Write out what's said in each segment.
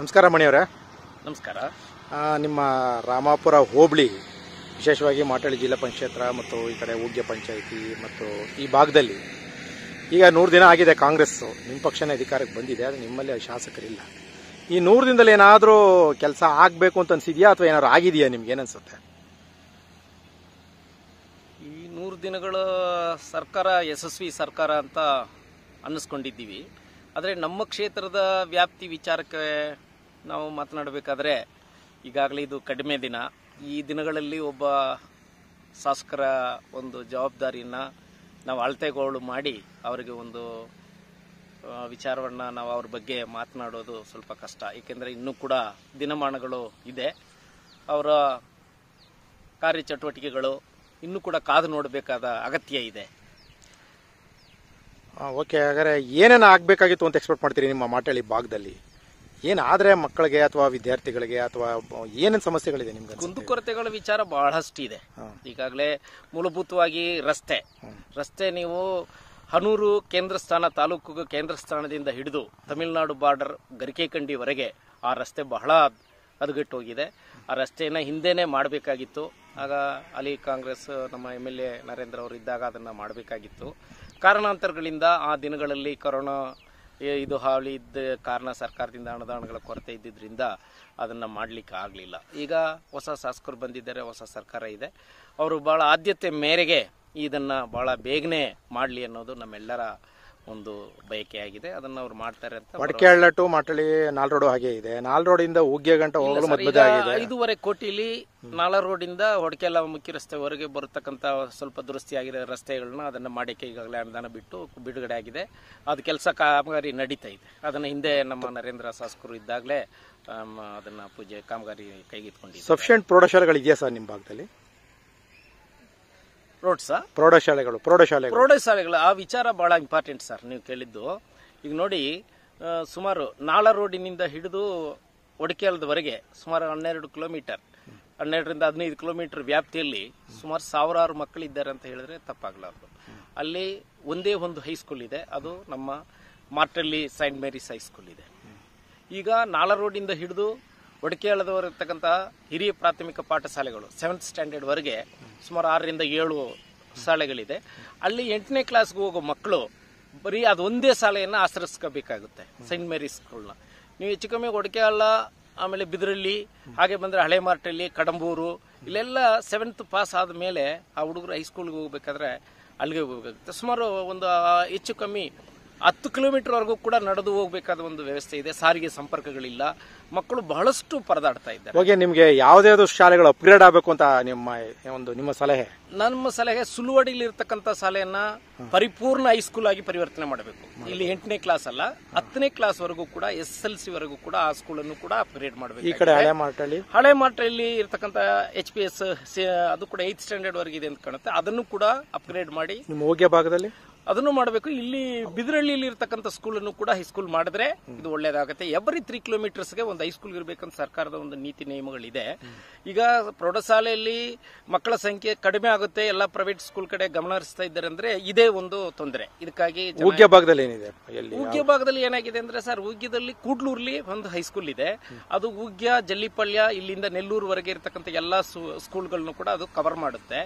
ನಮಸ್ಕಾರ ಮಣಿಯವರೇ ನಮಸ್ಕಾರ ಆ, ನಿಮ್ಮ ರಾಮಾಪುರ ಹೋಬಳಿ ವಿಶೇಷವಾಗಿ ಮಾಟಳ್ಳಿ ಜಿಲ್ಲಾ ಪಂಚಾಯತ್ ಮತ್ತು ಈ ಕಡೆ ಊಗ್ಯ ಪಂಚಾಯಿತಿ ಮತ್ತು ಈ ಭಾಗದಲ್ಲಿ ಈಗ ನೂರು ದಿನ ಆಗಿದೆ ಕಾಂಗ್ರೆಸ್ ನಿಮ್ಮ ಪಕ್ಷನೇ ಅಧಿಕಾರಕ್ಕೆ ಬಂದಿದೆ ಆದರೆ ನಿಮ್ಮಲ್ಲಿ ಶಾಸಕರಿಲ್ಲ ಈ ನೂರು ದಿನದಲ್ಲಿ ಏನಾದರೂ ಕೆಲಸ ಆಗಬೇಕು ಅಂತ ಅನ್ಸಿದ್ಯಾ ಅಥವಾ ಏನಾದ್ರು ಆಗಿದೆಯಾ ನಿಮ್ಗೆ ಏನನ್ಸುತ್ತೆ ಈ ನೂರು ದಿನಗಳ ಸರ್ಕಾರ ಯಶಸ್ವಿ ಸರ್ಕಾರ ಅಂತ ಅನ್ನಿಸ್ಕೊಂಡಿದ್ದೀವಿ ಆದರೆ ನಮ್ಮ ಕ್ಷೇತ್ರದ ವ್ಯಾಪ್ತಿ ವಿಚಾರಕ್ಕೆ ನಾವು ಮಾತನಾಡಬೇಕಾದ್ರೆ ಈಗಾಗಲೇ ಇದು ಕಡಿಮೆ ದಿನ ಈ ದಿನಗಳಲ್ಲಿ ಒಬ್ಬ ಶಾಸಕರ ಒಂದು ಜವಾಬ್ದಾರಿಯನ್ನು ನಾವು ಅಳತೆಗೋಳು ಮಾಡಿ ಅವರಿಗೆ ಒಂದು ಆ, ವಿಚಾರವನ್ನ ನಾವು ಅವ್ರ ಬಗ್ಗೆ ಮಾತನಾಡೋದು ಸ್ವಲ್ಪ ಕಷ್ಟ ಏಕೆಂದರೆ ಇನ್ನೂ ಕೂಡ ದಿನಮಾನಗಳು ಇದೆ ಅವರ ಕಾರ್ಯಚಟುವಟಿಕೆಗಳು ಇನ್ನೂ ಕೂಡ ಕಾದು ನೋಡಬೇಕಾದ ಅಗತ್ಯ ಇದೆ ಓಕೆ ಹಾಗಾದ್ರೆ ಏನೇನು ಆಗಬೇಕಾಗಿತ್ತು ಅಂತ ಎಕ್ಸ್ಪೆಕ್ಟ್ ಮಾಡ್ತೀರಿ ನಿಮ್ಮ ಮಾಟಳ್ಳಿ ಭಾಗದಲ್ಲಿ ಏನಾದರೆ ಮಕ್ಕಳಿಗೆ ಅಥವಾ ವಿದ್ಯಾರ್ಥಿಗಳಿಗೆ ಅಥವಾ ಏನೇನು ಸಮಸ್ಯೆಗಳಿದೆ ನಿಮ್ಗೆ ಅನ್ಸುತ್ತೆ? ಕುಂದುಕೊರತೆಗಳ ವಿಚಾರ ಬಹಳಷ್ಟು ಇದೆ ಈಗಾಗಲೇ ಮೂಲಭೂತವಾಗಿ ರಸ್ತೆ ರಸ್ತೆ ನೀವು ಹನೂರು ಕೇಂದ್ರ ಸ್ಥಾನ ತಾಲೂಕು ಕೇಂದ್ರ ಸ್ಥಾನದಿಂದ ಹಿಡಿದು ತಮಿಳುನಾಡು ಬಾರ್ಡರ್ ಗರಿಕೆಕಂಡಿವರೆಗೆ ಆ ರಸ್ತೆ ಬಹಳ ಹದಗೆಟ್ಟು ಹೋಗಿದೆ ಆ ರಸ್ತೆಯನ್ನು ಹಿಂದೆನೇ ಮಾಡಬೇಕಾಗಿತ್ತು ಆಗ ಅಲ್ಲಿ ಕಾಂಗ್ರೆಸ್ ನಮ್ಮ ಎಮ್ ಎಲ್ ಎ ನರೇಂದ್ರ ಅವರು ಇದ್ದಾಗ ಅದನ್ನು ಮಾಡಬೇಕಾಗಿತ್ತು ಕಾರಣಾಂತರಗಳಿಂದ ಆ ದಿನಗಳಲ್ಲಿ ಕೊರೋನಾ ಏ- ಇದು ಹಾವಳಿ ಇದ್ದ ಕಾರಣ ಸರ್ಕಾರದಿಂದ ಅನುದಾನಗಳ ಕೊರತೆ ಇದ್ದಿದ್ರಿಂದ ಅದನ್ನು ಮಾಡಲಿಕ್ಕೆ ಆಗಲಿಲ್ಲ ಈಗ ಹೊಸ ಶಾಸಕರು ಬಂದಿದ್ದಾರೆ ಹೊಸ ಸರ್ಕಾರ ಇದೆ ಅವರು ಭಾಳ ಆದ್ಯತೆ ಮೇರೆಗೆ ಇದನ್ನು ಭಾಳ ಬೇಗನೆ ಮಾಡಲಿ ಅನ್ನೋದು ನಮ್ಮೆಲ್ಲರ ಒಂದು ಬಯಕೆಯಾಗಿದೆ ಅದನ್ನು ಅವ್ರು ಮಾಡ್ತಾರೆ ಅಂತ ವಡಕೆಹಳ್ಳ ಟು ಮಾಟಳ್ಳಿ ನಾಲ್ ರೋಡು ಹಾಗೆ ಇದೆ ನಾಲ್ ರೋಡಿಂದ ಉಗ್ಯ ಗಂಟ ಹೋಗಲು ಮಧ್ಯ ಈಗ ಆಗಿದೆ ಐದೂವರೆ ಕೋಟಿಲಿ ನಾಳ ರೋಡಿಂದ ಹೊಡಕೆಲ್ಲ ಮುಖ್ಯ ರಸ್ತೆವರೆಗೆ ಬರತಕ್ಕಂತ ಸ್ವಲ್ಪ ದುರಸ್ತಿ ಆಗಿರೋ ರಸ್ತೆಗಳನ್ನ ಅದನ್ನ ಮಾಡಕ್ಕೆ ಈಗಾಗಲೇ ಅನುದಾನ ಬಿಟ್ಟು ಬಿಡುಗಡೆ ಆಗಿದೆ ಅದು ಕೆಲಸ ಕಾಮಗಾರಿ ನಡೀತಾ ಇದೆ ಅದನ್ನ ಹಿಂದೆ ನಮ್ಮ ನರೇಂದ್ರ ಶಾಸಕರು ಇದ್ದಾಗಲೇ ಅದನ್ನ ಪೂಜೆ ಕಾಮಗಾರಿ ಕೈಗೆತ್ಕೊಂಡಿದೆ ಸಫಿಷಿಯಂಟ್ ಪ್ರೌಢಶಾಲೆಗಳು ಇದೆಯಾ ಸರ್ ನಿಮ್ಮ ಭಾಗದಲ್ಲಿ ರೋಡ್ಸಾ ಪ್ರೌಢಶಾಲೆಗಳು ಪ್ರೌಢಶಾಲೆಗಳು ಪ್ರೌಢಶಾಲೆಗಳು ಆ ವಿಚಾರ ಬಹಳ ಇಂಪಾರ್ಟೆಂಟ್ ಸರ್ ನೀವು ಕೇಳಿದ್ದು ಈಗ ನೋಡಿ ಆ, ಸುಮಾರು ನಾಳ ರೋಡಿನಿಂದ ಹಿಡಿದು ಒಡಕೆಯಲದವರೆಗೆ ಸುಮಾರು ಹನ್ನೆರಡು ಕಿಲೋಮೀಟರ್ ಹನ್ನೆರಡರಿಂದ ಹದಿನೈದು ಕಿಲೋಮೀಟರ್ ವ್ಯಾಪ್ತಿಯಲ್ಲಿ ಸುಮಾರು ಸಾವಿರಾರು ಮಕ್ಕಳಿದ್ದಾರೆ ಅಂತ ಹೇಳಿದ್ರೆ ತಪ್ಪಾಗಲಾರದು ಅಲ್ಲಿ ಒಂದೇ ಒಂದು ಹೈಸ್ಕೂಲ್ ಇದೆ ಅದು ನಮ್ಮ ಮಾರ್ಟಲ್ಲಿ ಸೈಂಟ್ ಮೇರಿಸ್ ಹೈಸ್ಕೂಲ್ ಇದೆ ಈಗ ನಾಳ ರೋಡಿಂದ ಹಿಡಿದು ಒಡಕೆಯಳದವರಿರ್ತಕ್ಕಂಥ ಹಿರಿಯ ಪ್ರಾಥಮಿಕ ಪಾಠಶಾಲೆಗಳು ಸೆವೆಂತ್ ಸ್ಟ್ಯಾಂಡರ್ಡ್ ವರೆಗೆ ಸುಮಾರು ಆರರಿಂದ ಏಳು ಶಾಲೆಗಳಿದೆ ಅಲ್ಲಿ ಎಂಟನೇ ಕ್ಲಾಸ್ಗೆ ಹೋಗೋ ಮಕ್ಕಳು ಬರೀ ಅದು ಒಂದೇ ಶಾಲೆಯನ್ನು ಆಶ್ರಯಿಸ್ಕೋಬೇಕಾಗುತ್ತೆ ಸೈಂಟ್ ಮೇರಿ ಸ್ಕೂಲ್ನ ನೀವು ಹೆಚ್ಚು ಕಮ್ಮಿ ಒಡಕೆಹಳ್ಳ ಆಮೇಲೆ ಬಿದರಳ್ಳಿ ಹಾಗೆ ಬಂದರೆ ಹಳೆ ಮಾರ್ಟಳ್ಳಿ ಕಡಂಬೂರು ಇಲ್ಲೆಲ್ಲ ಸೆವೆಂತ್ ಪಾಸ್ ಆದ ಮೇಲೆ ಆ ಹುಡುಗರು ಹೈಸ್ಕೂಲ್ಗೆ ಹೋಗ್ಬೇಕಾದ್ರೆ ಅಲ್ಲಿಗೆ ಹೋಗ್ಬೇಕಾಗುತ್ತೆ ಸುಮಾರು ಒಂದು ಆ, ಹೆಚ್ಚು ಕಮ್ಮಿ ಹತ್ತು ಕಿಲೋಮೀಟರ್ವರೆಗೂ ಕೂಡ ನಡೆದು ಹೋಗಬೇಕಾದ ಒಂದು ವ್ಯವಸ್ಥೆ ಇದೆ ಸಾರಿಗೆ ಸಂಪರ್ಕಗಳಿಲ್ಲ ಮಕ್ಕಳು ಬಹಳಷ್ಟು ಪರದಾಡ್ತಾ ಇದ್ದಾರೆ ಹೋಗಿ ನಿಮ್ಗೆ ಯಾವ್ದಾವ್ದು ಶಾಲೆಗಳು ಅಪ್ಗ್ರೇಡ್ ಆಗಬೇಕು ಅಂತ ನಿಮ್ಮ ಒಂದು ನಿಮ್ಮ ಸಲಹೆ ನಮ್ಮ ಸಲಹೆ ಸುಲುವಡಿಲಿ ಇರ್ತಕ್ಕಂಥ ಶಾಲೆಯನ್ನ ಪರಿಪೂರ್ಣ ಹೈಸ್ಕೂಲ್ ಆಗಿ ಪರಿವರ್ತನೆ ಮಾಡಬೇಕು ಇಲ್ಲಿ ಎಂಟನೇ ಕ್ಲಾಸ್ ಅಲ್ಲ ಹತ್ತನೇ ಕ್ಲಾಸ್ ವರೆಗೂ ಕೂಡ ಎಸ್ ಎಲ್ ಸಿ ವರೆಗೂ ಕೂಡ ಆ ಸ್ಕೂಲನ್ನು ಕೂಡ ಅಪ್ಗ್ರೇಡ್ ಈ ಮಾಡಬೇಕು ಕಡೆ ಹಳೆ ಮಾಟಳ್ಳಿ ಹಳೆ ಮಾಟಲ್ಲಿ ಇರ್ತಕ್ಕಂಥ ಎಚ್ ಪಿ ಎಸ್ ಅದು ಕೂಡ ಏತ್ ಸ್ಟ್ಯಾಂಡರ್ಡ್ ವರೆಗೆ ಇದೆ ಅಂತ ಕಾಣುತ್ತೆ ಅದನ್ನು ಕೂಡ ಅಪ್ಗ್ರೇಡ್ ಮಾಡಿ ನಿಮ್ಮ ಹೋಗ್ಯ ಭಾಗದಲ್ಲಿ ಅದನ್ನು ಮಾಡಬೇಕು ಇಲ್ಲಿ ಬಿದರಳ್ಳಿಯಲ್ಲಿ ಇರ್ತಕ್ಕಂಥ ಸ್ಕೂಲನ್ನು ಕೂಡ ಹೈಸ್ಕೂಲ್ ಮಾಡಿದ್ರೆ ಇದು ಒಳ್ಳೇದಾಗುತ್ತೆ ಎವ್ರಿ ತ್ರೀ ಕಿಲೋಮೀಟರ್ಸ್ಗೆ ಒಂದು ಹೈಸ್ಕೂಲ್ ಇರಬೇಕಂತ ಸರ್ಕಾರದ ಒಂದು ನೀತಿ ನಿಯಮಗಳಿದೆ ಈಗ ಪ್ರೌಢಶಾಲೆಯಲ್ಲಿ ಮಕ್ಕಳ ಸಂಖ್ಯೆ ಕಡಿಮೆ ಆಗುತ್ತೆ ಎಲ್ಲ ಪ್ರೈವೇಟ್ ಸ್ಕೂಲ್ ಕಡೆ ಗಮನ ಹರಿಸ್ತಾ ಇದ್ದಾರೆ ಅಂದ್ರೆ ಇದೇ ಒಂದು ತೊಂದರೆ ಇದಕ್ಕಾಗಿ ಜನ- ಹೋಗ್ಯ ಭಾಗದಲ್ಲಿ ಏನಿದೆ ಎಲ್ಲಿ ಉಗ್ಯ ಭಾಗದಲ್ಲಿ ಏನಾಗಿದೆ ಅಂದ್ರೆ ಸರ್ ಉಗ್ಯದಲ್ಲಿ ಕೂಡ್ಲೂರ್ಲಿ ಒಂದು ಹೈಸ್ಕೂಲ್ ಇದೆ ಅದು ಉಗ್ಯ ಜಲ್ಲಿಪಳ್ಯ ಇಲ್ಲಿಂದ ನೆಲ್ಲೂರುವರೆಗೆ ಇರತಕ್ಕಂಥ ಎಲ್ಲಾ ಸು- ಸ್ಕೂಲ್ಗಳನ್ನು ಕೂಡ ಅದು ಕವರ್ ಮಾಡುತ್ತೆ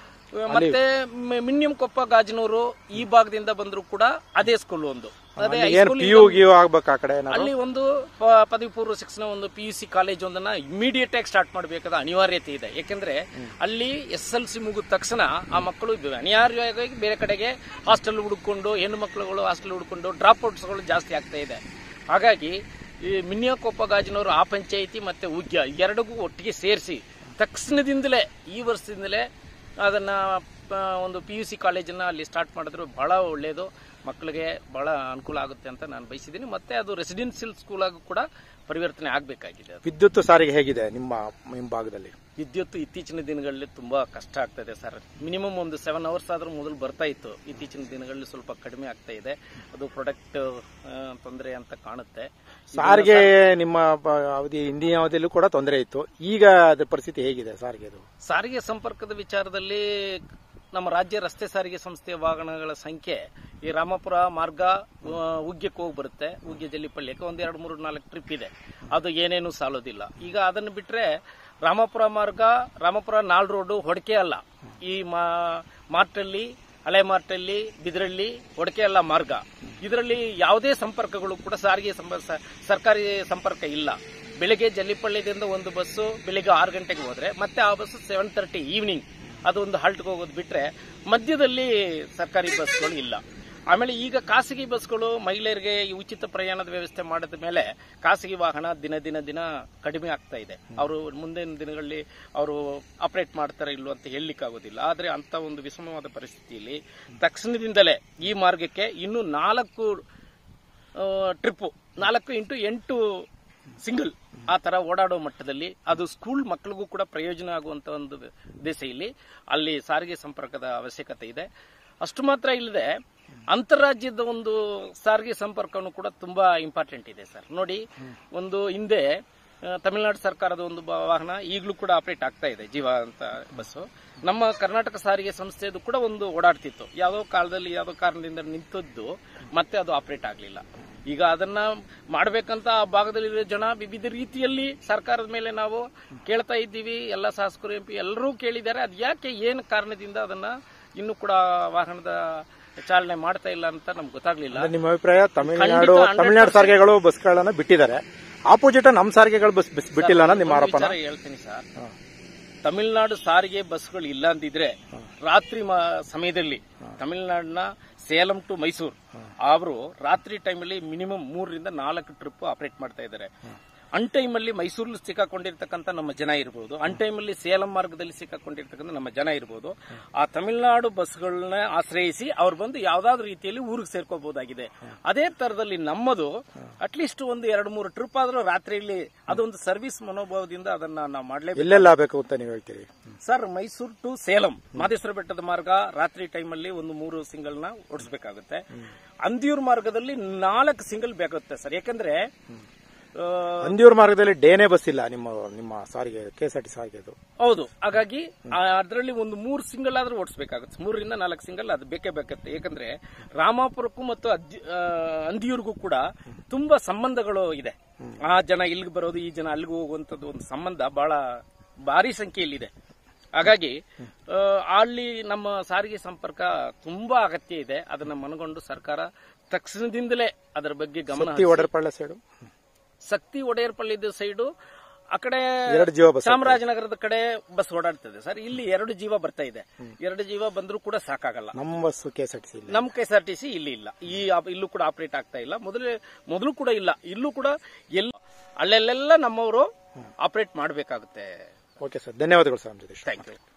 ಮತ್ತೆ ಮಿ- ಮಿನ್ನಿಯಂ ಕೊಪ್ಪ ಗಾಜನೂರು ಈ ಭಾಗದಿಂದ ಬಂದ್ರು ಕೂಡ ಅದೇ ಸ್ಕೂಲ್ ಒಂದು ಅದೇ ಏನ್ ಹೈಸ್ಕೂಲ್ ಪಿ ಯು ಗಿಯು ಆಗ್ಬೇಕು ಆ ಕಡೆ ಏನಾದ್ರು? ಅಲ್ಲಿ ಒಂದು ಪ- ಪದವಿ ಪೂರ್ವ ಶಿಕ್ಷಣ ಒಂದು ಪಿ ಯು ಸಿ ಕಾಲೇಜ್ ಒಂದನ್ನ ಇಮಿಡಿಯೇಟ್ ಆಗಿ ಸ್ಟಾರ್ಟ್ ಮಾಡಬೇಕಾದ ಅನಿವಾರ್ಯತೆ ಇದೆ ಯಾಕೆಂದ್ರೆ ಅಲ್ಲಿ ಎಸ್ ಎಲ್ ಸಿ ಮುಗಿದ ತಕ್ಷಣ ಆ ಮಕ್ಕಳು ಇದು ಅನಿವಾರ್ಯವಾಗಿ ಬೇರೆ ಕಡೆಗೆ ಹಾಸ್ಟೆಲ್ ಹುಡುಕೊಂಡು ಹೆಣ್ಣು ಮಕ್ಕಳುಗಳು ಹಾಸ್ಟೆಲ್ ಹುಡುಕೊಂಡು ಡ್ರಾಪ್ ಔಟ್ಸ್ಗಳು ಜಾಸ್ತಿ ಆಗ್ತಾ ಇದೆ ಹಾಗಾಗಿ ಈ ಮಿನ್ಯಾಕೊಪ್ಪ ಗಾಜಿನವರು ಆ ಪಂಚಾಯಿತಿ ಮತ್ತೆ ಉಗ್ಯ ಎರಡಿಗೂ ಒಟ್ಟಿಗೆ ಸೇರಿಸಿ ತಕ್ಷಣದಿಂದಲೇ ಈ ವರ್ಷದಿಂದಲೇ ಅದನ್ನ ಪ- ಒಂದು ಪಿ ಯು ಸಿ ಕಾಲೇಜನ್ನ ಅಲ್ಲಿ ಸ್ಟಾರ್ಟ್ ಮಾಡಿದ್ರು ಬಹಳ ಒಳ್ಳೆಯದು ಮಕ್ಕಳಿಗೆ ಬಹಳ ಅನುಕೂಲ ಆಗುತ್ತೆ ಅಂತ ನಾನು ಬಯಸಿದ್ದೀನಿ ಮತ್ತೆ ಅದು ರೆಸಿಡೆನ್ಸಿಯಲ್ ಸ್ಕೂಲ್ ಆಗಿ ಕೂಡ ಪರಿವರ್ತನೆ ಆಗಬೇಕಾಗಿದೆ ಅದು ವಿದ್ಯುತ್ ಸಾರಿಗೆ ಹೇಗಿದೆ ನಿಮ್ಮ ನಿಮ್ಮ ಭಾಗದಲ್ಲಿ ವಿದ್ಯುತ್ ಇತ್ತೀಚಿನ ದಿನಗಳಲ್ಲಿ ತುಂಬಾ ಕಷ್ಟ ಆಗ್ತದೆ ಸರ್ ಮಿನಿಮಮ್ ಒಂದು ಸೆವೆನ್ ಅವರ್ಸ್ ಆದ್ರೂ ಮೊದಲು ಬರ್ತಾ ಇತ್ತು ಇತ್ತೀಚಿನ ದಿನಗಳಲ್ಲಿ ಸ್ವಲ್ಪ ಕಡಿಮೆ ಆಗ್ತಾ ಇದೆ ಅದು ಪ್ರಾಡಕ್ಟ್ ತೊಂದರೆ ಅಂತ ಕಾಣುತ್ತೆ ಸಾರಿಗೆ ನಿಮ್ಮ ಬ- ಅವಧಿ ಹಿಂದಿನ ಅವಧಿಯಲ್ಲೂ ಕೂಡ ತೊಂದರೆ ಇತ್ತು ಈಗ ಅದ್ರ ಪರಿಸ್ಥಿತಿ ಹೇಗಿದೆ ಸಾರಿಗೆದು ಸಾರಿಗೆ ಸಂಪರ್ಕದ ವಿಚಾರದಲ್ಲಿ ನಮ್ಮ ರಾಜ್ಯ ರಸ್ತೆ ಸಾರಿಗೆ ಸಂಸ್ಥೆಯ ವಾಹನಗಳ ಸಂಖ್ಯೆ ಈ ರಾಮಪುರ ಮಾರ್ಗ ಆ, ಉಗ್ಯಕ್ಕೆ ಹೋಗಿ ಬರುತ್ತೆ ಉಗ್ಯ ಜಲ್ಲಿಪಳ್ಳಿಗೆ ಒಂದ್ ಎರಡು ಮೂರು ನಾಲ್ಕು ಟ್ರಿಪ್ ಇದೆ ಅದು ಏನೇನು ಸಾಲೋದಿಲ್ಲ ಈಗ ಅದನ್ನು ಬಿಟ್ರೆ ರಾಮಪುರ ಮಾರ್ಗ ರಾಮಪುರ ನಾಲ್ ರೋಡು ಹೊಡಕೆ ಅಲ್ಲ ಈ ಮಾ ಮಾರ್ಟಲ್ಲಿ ಹಳೆ ಮಾರ್ಟಲ್ಲಿ ಬಿದ್ರಳ್ಳಿ ಹೊಡಕೆ ಅಲ್ಲ ಮಾರ್ಗ ಇದರಲ್ಲಿ ಯಾವುದೇ ಸಂಪರ್ಕಗಳು ಕೂಡ ಸಾರಿಗೆ ಸಂಪ- ಸ- ಸರ್ಕಾರಿ ಸಂಪರ್ಕ ಇಲ್ಲ ಬೆಳಿಗ್ಗೆ ಜಲ್ಲಿಪಳ್ಳಿದಿಂದ ಒಂದು ಬಸ್ಸು ಬೆಳಿಗ್ಗೆ ಆರು ಗಂಟೆಗೆ ಹೋದ್ರೆ ಮತ್ತೆ ಆ ಬಸ್ಸು ಸೆವೆನ್ ತರ್ಟಿ ಈವ್ನಿಂಗ್ ಅದು ಒಂದು ಹಾಲ್ಟ್ಗೆ ಹೋಗೋದು ಬಿಟ್ರೆ ಮಧ್ಯದಲ್ಲಿ ಸರ್ಕಾರಿ ಬಸ್ಗಳು ಇಲ್ಲ ಆಮೇಲೆ ಈಗ ಖಾಸಗಿ ಬಸ್ಗಳು ಮಹಿಳೆಯರಿಗೆ ಈ ಉಚಿತ ಪ್ರಯಾಣದ ವ್ಯವಸ್ಥೆ ಮಾಡಿದ ಮೇಲೆ ಖಾಸಗಿ ವಾಹನ ದಿನ ದಿನ ದಿನ ಕಡಿಮೆ ಆಗ್ತಾ ಇದೆ ಅವರು ಮುಂದಿನ ದಿನಗಳಲ್ಲಿ ಅವರು ಆಪರೇಟ್ ಮಾಡ್ತಾರೆ ಇಲ್ವೋ ಅಂತ ಹೇಳಲಿಕ್ಕಾಗೋದಿಲ್ಲ ಆದರೆ ಅಂತ ಒಂದು ವಿಷಮವಾದ ಪರಿಸ್ಥಿತಿಯಲ್ಲಿ ತಕ್ಷಣದಿಂದಲೇ ಈ ಮಾರ್ಗಕ್ಕೆ ಇನ್ನು ನಾಲ್ಕು ಟ್ರಿಪ್ಪು ನಾಲ್ಕು ಇಂಟು ಎಂಟು ಸಿಂಗಲ್ ಆ ತರ ಓಡಾಡೋ ಮಟ್ಟದಲ್ಲಿ ಅದು ಸ್ಕೂಲ್ ಮಕ್ಕಳಿಗೂ ಕೂಡ ಪ್ರಯೋಜನ ಆಗುವಂತ ಒಂದು ದಿಸೆಯಲ್ಲಿ ಅಲ್ಲಿ ಸಾರಿಗೆ ಸಂಪರ್ಕದ ಅವಶ್ಯಕತೆ ಇದೆ ಅಷ್ಟು ಮಾತ್ರ ಇಲ್ಲದೆ ಅಂತಾರಾಜ್ಯದ ಒಂದು ಸಾರಿಗೆ ಸಂಪರ್ಕನೂ ಕೂಡ ತುಂಬಾ ಇಂಪಾರ್ಟೆಂಟ್ ಇದೆ ಸರ್ ನೋಡಿ ಒಂದು ಹಿಂದೆ ಆ, ತಮಿಳುನಾಡು ಸರ್ಕಾರದ ಒಂದು ಬ- ವಾಹನ ಈಗಲೂ ಕೂಡ ಆಪರೇಟ್ ಆಗ್ತಾ ಇದೆ ಜೀವ ಅಂತ ಬಸ್ಸು ನಮ್ಮ ಕರ್ನಾಟಕ ಸಾರಿಗೆ ಸಂಸ್ಥೆದು ಕೂಡ ಒಂದು ಓಡಾಡ್ತಿತ್ತು ಯಾವುದೋ ಕಾಲದಲ್ಲಿ ಯಾವುದೋ ಕಾರಣದಿಂದ ನಿಂತದ್ದು ಮತ್ತೆ ಅದು ಆಪರೇಟ್ ಆಗಲಿಲ್ಲ ಈಗ ಅದನ್ನ ಮಾಡಬೇಕಂತ ಆ ಭಾಗದಲ್ಲಿರೋ ಜನ ವಿವಿಧ ರೀತಿಯಲ್ಲಿ ಸರ್ಕಾರದ ಮೇಲೆ ನಾವು ಕೇಳ್ತಾ ಇದ್ದೀವಿ ಎಲ್ಲ ಶಾಸಕರು ಎಂ ಪಿ ಎಲ್ಲರೂ ಕೇಳಿದ್ದಾರೆ ಅದು ಯಾಕೆ ಏನು ಕಾರಣದಿಂದ ಅದನ್ನ ಇನ್ನೂ ಕೂಡ ವಾಹನದ ಚಾಲನೆ ಮಾಡ್ತಾ ಇಲ್ಲ ಅಂತ ನಮ್ಗೆ ಗೊತ್ತಾಗ್ಲಿಲ್ಲ ಅಂದ್ರೆ ನಿಮ್ಮ ಅಭಿಪ್ರಾಯ ತಮಿಳುನಾಡು ಖಂಡಿತ 100% ತಮಿಳುನಾಡು ಸಾರಿಗೆಗಳು ಬಸ್ಗಳನ್ನ ಬಿಟ್ಟಿದ್ದಾರೆ ಆಪೋಸಿಟ್ ನಮ್ಮ ಸಾರಿಗೆಗಳು ಬಸ್ ಬಸ್ ಬಿಟ್ಟಿಲ್ಲ ಅನ್ನೋದು ನಿಮ್ಮ ಒಂದು ಆರೋಪನ ವಿಚಾರ ಹೇಳ್ತೀನಿ ಸರ್ ತಮಿಳುನಾಡು ಸಾರಿಗೆ ಬಸ್ಗಳು ಇಲ್ಲ ಅಂತಿದ್ರೆ ರಾತ್ರಿ ಮ- ಸಮಯದಲ್ಲಿ ತಮಿಳುನಾಡಿನ ಸೇಲಂ ಟು ಮೈಸೂರು ಅವರು ರಾತ್ರಿ ಟೈಮಲ್ಲಿ ಮಿನಿಮಮ್ ಮೂರರಿಂದ ನಾಲ್ಕು ಟ್ರಿಪ್ ಆಪರೇಟ್ ಮಾಡ್ತಾ ಇದ್ದಾರೆ ಅನ್ ಟೈಮಲ್ಲಿ ಮೈಸೂರಲ್ಲಿ ಸಿಕ್ಕಾಕೊಂಡಿರ್ತಕ್ಕಂಥ ನಮ್ಮ ಜನ ಇರಬಹುದು ಅನ್ ಟೈಮಲ್ಲಿ ಸೇಲಂ ಮಾರ್ಗದಲ್ಲಿ ಸಿಕ್ಕಾಕೊಂಡಿರ್ತಕ್ಕಂಥ ನಮ್ಮ ಜನ ಇರಬಹುದು ಆ ತಮಿಳುನಾಡು ಬಸ್ಗಳನ್ನ ಆಶ್ರಯಿಸಿ ಅವ್ರು ಬಂದು ಯಾವ್ದಾದ್ರು ರೀತಿಯಲ್ಲಿ ಊರಿಗೆ ಸೇರ್ಕೋಬಹುದಾಗಿದೆ ಅದೇ ತರದಲ್ಲಿ ನಮ್ಮದು ಅಟ್ಲೀಸ್ಟ್ ಒಂದು ಎರಡು ಮೂರು ಟ್ರಿಪ್ ಆದ್ರೂ ರಾತ್ರಿಯಲ್ಲಿ ಅದೊಂದು ಸರ್ವಿಸ್ ಮನೋಭಾವದಿಂದ ಅದನ್ನ ನಾವು ಮಾಡ್ಲೇಬೇಕು ಎಲ್ಲೆಲ್ಲ ಆಗಬೇಕು ಅಂತ ನೀವು ಹೇಳ್ತೀರಿ ಸರ್ ಮೈಸೂರು ಟು ಸೇಲಂ ಮಾದೇಶ್ವರ ಬೆಟ್ಟದ ಮಾರ್ಗ ರಾತ್ರಿ ಟೈಮಲ್ಲಿ ಒಂದು ಮೂರು ಸಿಂಗಲ್ ನ ಓಡಿಸಬೇಕಾಗುತ್ತೆ ಅಂದಿಯೂರ್ ಮಾರ್ಗದಲ್ಲಿ ನಾಲ್ಕು ಸಿಂಗಲ್ ಬೇಕಾಗುತ್ತೆ ಸರ್ ಯಾಕಂದ್ರೆ ಆ, ಅಂದಿಯೂರ್ ಮಾರ್ಗದಲ್ಲಿ ಡೇನೇ ಬಸ್ ಇಲ್ಲ ನಿಮ್ಮ ನಿಮ್ಮ ಸಾರಿಗೆ ಕೆ ಎಸ್ ಆರ್ ಟಿ ಸಾರಿಗೆದು ಹೌದು ಹಾಗಾಗಿ ಅದರಲ್ಲಿ ಒಂದು ಮೂರು ಸಿಂಗಲ್ ಆದ್ರೂ ಓಡಿಸಬೇಕಾಗುತ್ತೆ ಮೂರರಿಂದ ನಾಲ್ಕು ಸಿಂಗಲ್ ಅದು ಬೇಕೇ ಬೇಕತ್ತೆ ಯಾಕಂದ್ರೆ ರಾಮಾಪುರಕ್ಕೂ ಮತ್ತು ಅದ್ದಿ- ಆ, ಅಂದಿಯೂರ್ಗೂ ಕೂಡ ತುಂಬಾ ಸಂಬಂಧಗಳು ಇದೆ ಆ ಜನ ಇಲ್ಲಿಗೆ ಬರೋದು ಈ ಜನ ಅಲ್ಲಿಗೆ ಹೋಗುವಂತದ್ದು ಒಂದು ಸಂಬಂಧ ಬಹಳ ಭಾರಿ ಸಂಖ್ಯೆಯಲ್ಲಿದೆ ಹಾಗಾಗಿ ಆ, ಅಲ್ಲಿ ನಮ್ಮ ಸಾರಿಗೆ ಸಂಪರ್ಕ ತುಂಬಾ ಅಗತ್ಯ ಇದೆ ಅದನ್ನ ಮನಗೊಂಡು ಸರ್ಕಾರ ತಕ್ಷಣದಿಂದಲೇ ಅದರ ಬಗ್ಗೆ ಗಮನ ಸತ್ತಿ ಒಡರ್ಪಳ್ಳ ಸೈಡು ಶಕ್ತಿ ಒಡೆಯರ್ಪಳ್ಳಿದ ಸೈಡು ಆ ಕಡೆ ಎರಡು ಜೀವ ಬಸ್ ಚಾಮರಾಜನಗರದ ಕಡೆ ಬಸ್ ಓಡಾಡ್ತದೆ ಸರ್ ಇಲ್ಲಿ ಎರಡು ಜೀವ ಬರ್ತಾ ಇದೆ ಎರಡು ಜೀವ ಬಂದ್ರೂ ಕೂಡ ಸಾಕಾಗಲ್ಲ ನಮ್ಮ ಬಸ್ ಕೆ ಎಸ್ ಆರ್ ಟಿ ಸಿ ಇಲ್ಲ ನಮ್ ಕೆ ಎಸ್ ಆರ್ ಟಿ ಸಿ ಇಲ್ಲಿ ಇಲ್ಲ ಈ ಆಪ್- ಇಲ್ಲೂ ಕೂಡ ಆಪರೇಟ್ ಆಗ್ತಾ ಇಲ್ಲ ಮೊದಲೇ ಮೊದಲು ಕೂಡ ಇಲ್ಲ ಇಲ್ಲೂ ಕೂಡ ಎಲ್ಲ ಅಲ್ಲೆಲ್ಲ ನಮ್ಮವರು ಆಪರೇಟ್ ಮಾಡಬೇಕಾಗುತ್ತೆ ಓಕೆ ಸರ್ ಧನ್ಯವಾದಗಳು ಸರ್ ನಮ್ಮ ಜೊತೆ ಥ್ಯಾಂಕ್ ಯು